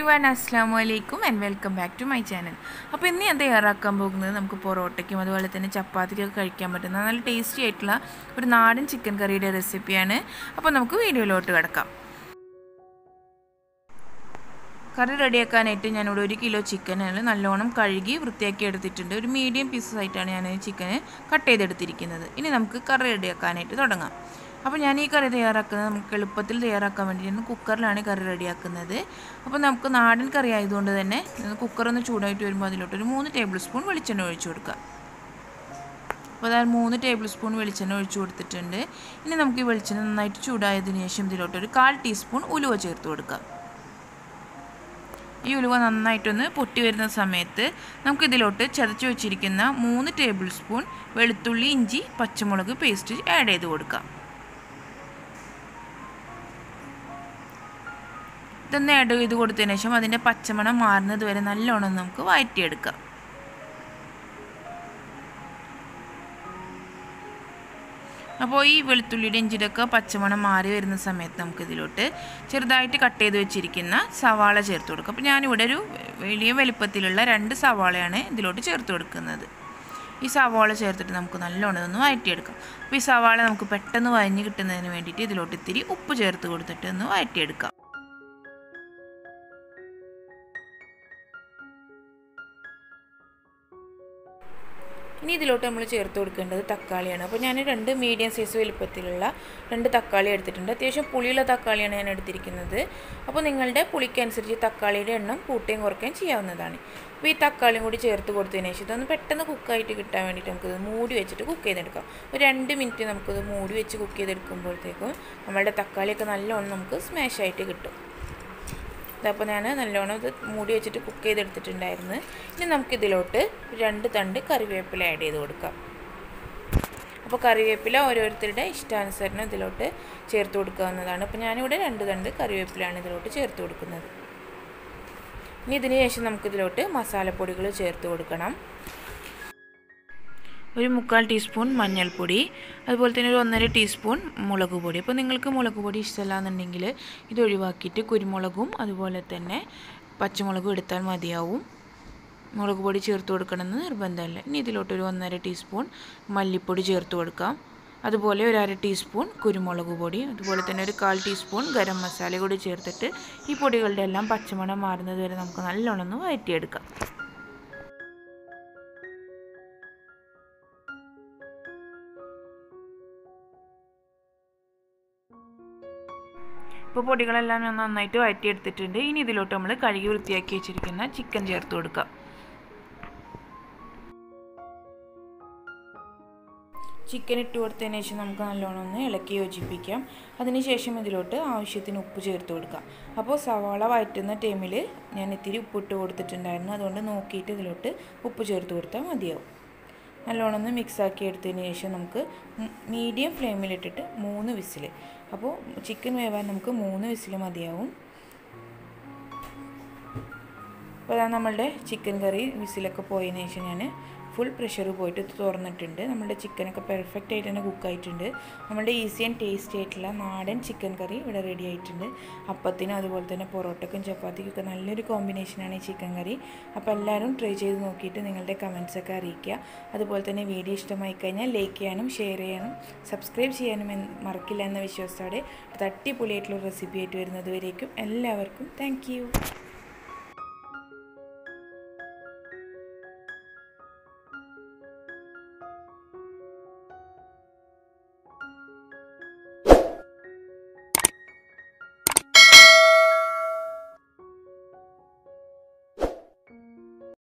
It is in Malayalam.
വൺ അസ്സാം വലൈക്കും and welcome back to my channel അപ്പോൾ ഇന്ന് ഞാൻ തയ്യാറാക്കാൻ പോകുന്നത് നമുക്ക് പൊറോട്ടയ്ക്കും അതുപോലെ തന്നെ ചപ്പാത്തിക്കൊക്കെ കഴിക്കാൻ പറ്റുന്ന നല്ല ടേസ്റ്റി ആയിട്ടുള്ള ഒരു നാടൻ ചിക്കൻ കറിയുടെ റെസിപ്പിയാണ് അപ്പോൾ നമുക്ക് വീഡിയോയിലോട്ട് കിടക്കാം കറി റെഡിയാക്കാനായിട്ട് ഞാനിവിടെ ഒരു കിലോ ചിക്കൻ നല്ലോണം കഴുകി വൃത്തിയാക്കി എടുത്തിട്ടുണ്ട് ഒരു മീഡിയം പീസസ് ആയിട്ടാണ് ഞാൻ ചിക്കന് കട്ട് ചെയ്തെടുത്തിരിക്കുന്നത് ഇനി നമുക്ക് കറി റെഡിയാക്കാനായിട്ട് തുടങ്ങാം അപ്പോൾ ഞാൻ ഈ കറി തയ്യാറാക്കുന്നത് നമുക്ക് എളുപ്പത്തിൽ തയ്യാറാക്കാൻ വേണ്ടിയിട്ടാണ് കുക്കറിലാണ് കറി റെഡിയാക്കുന്നത് അപ്പോൾ നമുക്ക് നാടൻ കറി ആയതുകൊണ്ട് തന്നെ കുക്കറൊന്ന് ചൂടായിട്ട് വരുമ്പോൾ അതിലോട്ട് ഒരു മൂന്ന് ടേബിൾ സ്പൂൺ വെളിച്ചെണ്ണ ഒഴിച്ചു കൊടുക്കുക അപ്പോൾ അതായത് മൂന്ന് ടേബിൾ സ്പൂൺ വെളിച്ചെണ്ണ ഒഴിച്ചു കൊടുത്തിട്ടുണ്ട് ഇനി നമുക്ക് ഈ വെളിച്ചെണ്ണ നന്നായിട്ട് ചൂടായതിനു ശേഷം ഇതിലോട്ട് ഒരു കാൽ ടീസ്പൂൺ ഉലുവ ചേർത്ത് കൊടുക്കാം ഈ ഉലുവ നന്നായിട്ടൊന്ന് പൊട്ടി വരുന്ന സമയത്ത് നമുക്കിതിലോട്ട് ചതച്ച് വെച്ചിരിക്കുന്ന മൂന്ന് ടേബിൾ സ്പൂൺ വെളുത്തുള്ളി ഇഞ്ചി പച്ചമുളക് പേസ്റ്റ് ആഡ് ചെയ്ത് കൊടുക്കാം ഇതൊന്ന് ആഡ് ചെയ്ത് കൊടുത്തതിന് ശേഷം അതിൻ്റെ പച്ചമണം മാറുന്നത് വരെ നല്ലോണം നമുക്ക് വഴറ്റിയെടുക്കാം അപ്പോൾ ഈ വെളുത്തുള്ളിയുടെ ഇഞ്ചിയുടെയൊക്കെ പച്ചമണം മാറി വരുന്ന സമയത്ത് നമുക്കിതിലോട്ട് ചെറുതായിട്ട് കട്ട് ചെയ്ത് വെച്ചിരിക്കുന്ന സവാള ചേർത്ത് കൊടുക്കുക അപ്പോൾ ഞാനിവിടെ ഒരു വലിയ വലിപ്പത്തിലുള്ള രണ്ട് സവാളയാണ് ഇതിലോട്ട് ചേർത്ത് കൊടുക്കുന്നത് ഈ സവാള ചേർത്തിട്ട് നമുക്ക് നല്ലോണം ഒന്ന് വഴറ്റിയെടുക്കാം അപ്പോൾ ഈ സവാള നമുക്ക് പെട്ടെന്ന് വഴഞ്ഞ് കിട്ടുന്നതിന് വേണ്ടിയിട്ട് ഇതിലോട്ട് ഇത്തിരി ഉപ്പ് ചേർത്ത് കൊടുത്തിട്ട് ഒന്ന് വഴറ്റിയെടുക്കാം ഇനി ഇതിലോട്ട് നമ്മൾ ചേർത്ത് കൊടുക്കേണ്ടത് തക്കാളിയാണ് അപ്പോൾ ഞാൻ രണ്ട് മീഡിയം സൈസ് വലുപ്പത്തിലുള്ള രണ്ട് തക്കാളി എടുത്തിട്ടുണ്ട് അത്യാവശ്യം പുളിയുള്ള തക്കാളിയാണ് ഞാൻ എടുത്തിരിക്കുന്നത് അപ്പോൾ നിങ്ങളുടെ പുളിക്കനുസരിച്ച് തക്കാളിയുടെ എണ്ണം കൂട്ടുകയും കുറയ്ക്കുകയും ചെയ്യാവുന്നതാണ് അപ്പോൾ ഈ തക്കാളിയും കൂടി ചേർത്ത് കൊടുത്തതിന് ശേഷം ഇതൊന്ന് പെട്ടെന്ന് കുക്കായിട്ട് കിട്ടാൻ വേണ്ടിയിട്ട് നമുക്കിത് മൂടി വെച്ചിട്ട് കുക്ക് ചെയ്തെടുക്കാം ഒരു രണ്ട് മിനിറ്റ് നമുക്കിത് മൂടി വെച്ച് കുക്ക് ചെയ്തെടുക്കുമ്പോഴത്തേക്കും നമ്മളുടെ തക്കാളിയൊക്കെ നല്ലോണം നമുക്ക് സ്മാഷായിട്ട് കിട്ടും അപ്പോൾ ഞാൻ നല്ലോണം ഇത് മൂടി വെച്ചിട്ട് കുക്ക് ചെയ്തെടുത്തിട്ടുണ്ടായിരുന്നു ഇനി നമുക്കിതിലോട്ട് രണ്ട് തണ്ട് കറിവേപ്പില ആഡ് ചെയ്ത് കൊടുക്കാം അപ്പോൾ കറിവേപ്പില ഓരോരുത്തരുടെ ഇഷ്ടാനുസരണം ഇതിലോട്ട് ചേർത്ത് കൊടുക്കാവുന്നതാണ് അപ്പോൾ ഞാനിവിടെ രണ്ട് തണ്ട് കറിവേപ്പിലാണ് ഇതിലോട്ട് ചേർത്ത് കൊടുക്കുന്നത് ഇനി ഇതിന് ശേഷം നമുക്കിതിലോട്ട് മസാലപ്പൊടികൾ ചേർത്ത് കൊടുക്കണം ഒരു മുക്കാൽ ടീസ്പൂൺ മഞ്ഞൾപ്പൊടി അതുപോലെ തന്നെ ഒരു ഒന്നര ടീസ്പൂൺ മുളക് പൊടി അപ്പോൾ നിങ്ങൾക്ക് മുളക് പൊടി ഇഷ്ടമല്ല എന്നുണ്ടെങ്കിൽ ഇത് ഒഴിവാക്കിയിട്ട് കുരുമുളകും അതുപോലെ തന്നെ പച്ചമുളകും എടുത്താൽ മതിയാവും മുളക് പൊടി ചേർത്ത് കൊടുക്കണമെന്ന് നിർബന്ധമല്ല ഇനി ഇതിലോട്ടൊരു ഒന്നര ടീസ്പൂൺ മല്ലിപ്പൊടി ചേർത്ത് കൊടുക്കാം അതുപോലെ ഒരു അര ടീസ്പൂൺ കുരുമുളക് പൊടി അതുപോലെ തന്നെ ഒരു കാൽ ടീസ്പൂൺ ഗരം മസാല കൂടി ചേർത്തിട്ട് ഈ പൊടികളുടെ എല്ലാം പച്ചമണം മാറുന്നത് വരെ നമുക്ക് നല്ലോണം ഒന്ന് വഴറ്റിയെടുക്കാം ഇപ്പോൾ പൊടികളെല്ലാം ഞാൻ നന്നായിട്ട് വഴറ്റിയെടുത്തിട്ടുണ്ട് ഇനി ഇതിലോട്ട് നമ്മൾ കഴുകി വൃത്തിയാക്കി വെച്ചിരിക്കുന്ന ചിക്കൻ ചേർത്ത് കൊടുക്കാം ചിക്കൻ ഇട്ട് കൊടുത്തതിന് ശേഷം നമുക്ക് നല്ലോണം ഒന്ന് ഇളക്കി യോജിപ്പിക്കാം അതിനുശേഷം ഇതിലോട്ട് ആവശ്യത്തിന് ഉപ്പ് ചേർത്ത് കൊടുക്കാം അപ്പോൾ സവാള വഴറ്റുന്ന ടൈമിൽ ഞാൻ ഇത്തിരി ഉപ്പ് ഇട്ട് കൊടുത്തിട്ടുണ്ടായിരുന്നു അതുകൊണ്ട് നോക്കിയിട്ട് ഇതിലോട്ട് ഉപ്പ് ചേർത്ത് കൊടുത്താൽ മതിയാവും നല്ലോണം ഒന്ന് മിക്സാക്കി എടുത്തതിന് ശേഷം നമുക്ക് മീഡിയം ഫ്ലെയിമിലിട്ടിട്ട് മൂന്ന് വിസിൽ അപ്പോൾ ചിക്കൻ വേവാൻ നമുക്ക് മൂന്ന് വിസിൽ മതിയാവും അപ്പോൾ അതാണ് നമ്മളുടെ ചിക്കൻ കറി വിസിലൊക്കെ പോയതിന് ശേഷം ഞാൻ ഫുൾ പ്രഷർ പോയിട്ട് തുറന്നിട്ടുണ്ട് നമ്മുടെ ചിക്കനൊക്കെ പെർഫെക്റ്റ് ആയിട്ട് തന്നെ കുക്കായിട്ടുണ്ട് നമ്മുടെ ഈസി ആൻഡ് ടേസ്റ്റി ആയിട്ടുള്ള നാടൻ ചിക്കൻ കറി ഇവിടെ റെഡി ആയിട്ടുണ്ട് അപ്പത്തിനും അതുപോലെ തന്നെ പൊറോട്ടക്കും ചപ്പാത്തിക്കും ഒക്കെ നല്ലൊരു കോമ്പിനേഷനാണ് ഈ ചിക്കൻ കറി അപ്പോൾ എല്ലാവരും ട്രൈ ചെയ്ത് നോക്കിയിട്ട് നിങ്ങളുടെ കമൻസൊക്കെ അറിയിക്കുക അതുപോലെ തന്നെ വീഡിയോ ഇഷ്ടമായി കഴിഞ്ഞാൽ ലൈക്ക് ചെയ്യാനും ഷെയർ ചെയ്യാനും സബ്സ്ക്രൈബ് ചെയ്യാനും മറക്കില്ല എന്ന വിശ്വാസത്തോടെ തട്ടിപ്പൊളിയായിട്ടുള്ള റെസിപ്പി ആയിട്ട് വരുന്നത് വരേക്കും എല്ലാവർക്കും താങ്ക്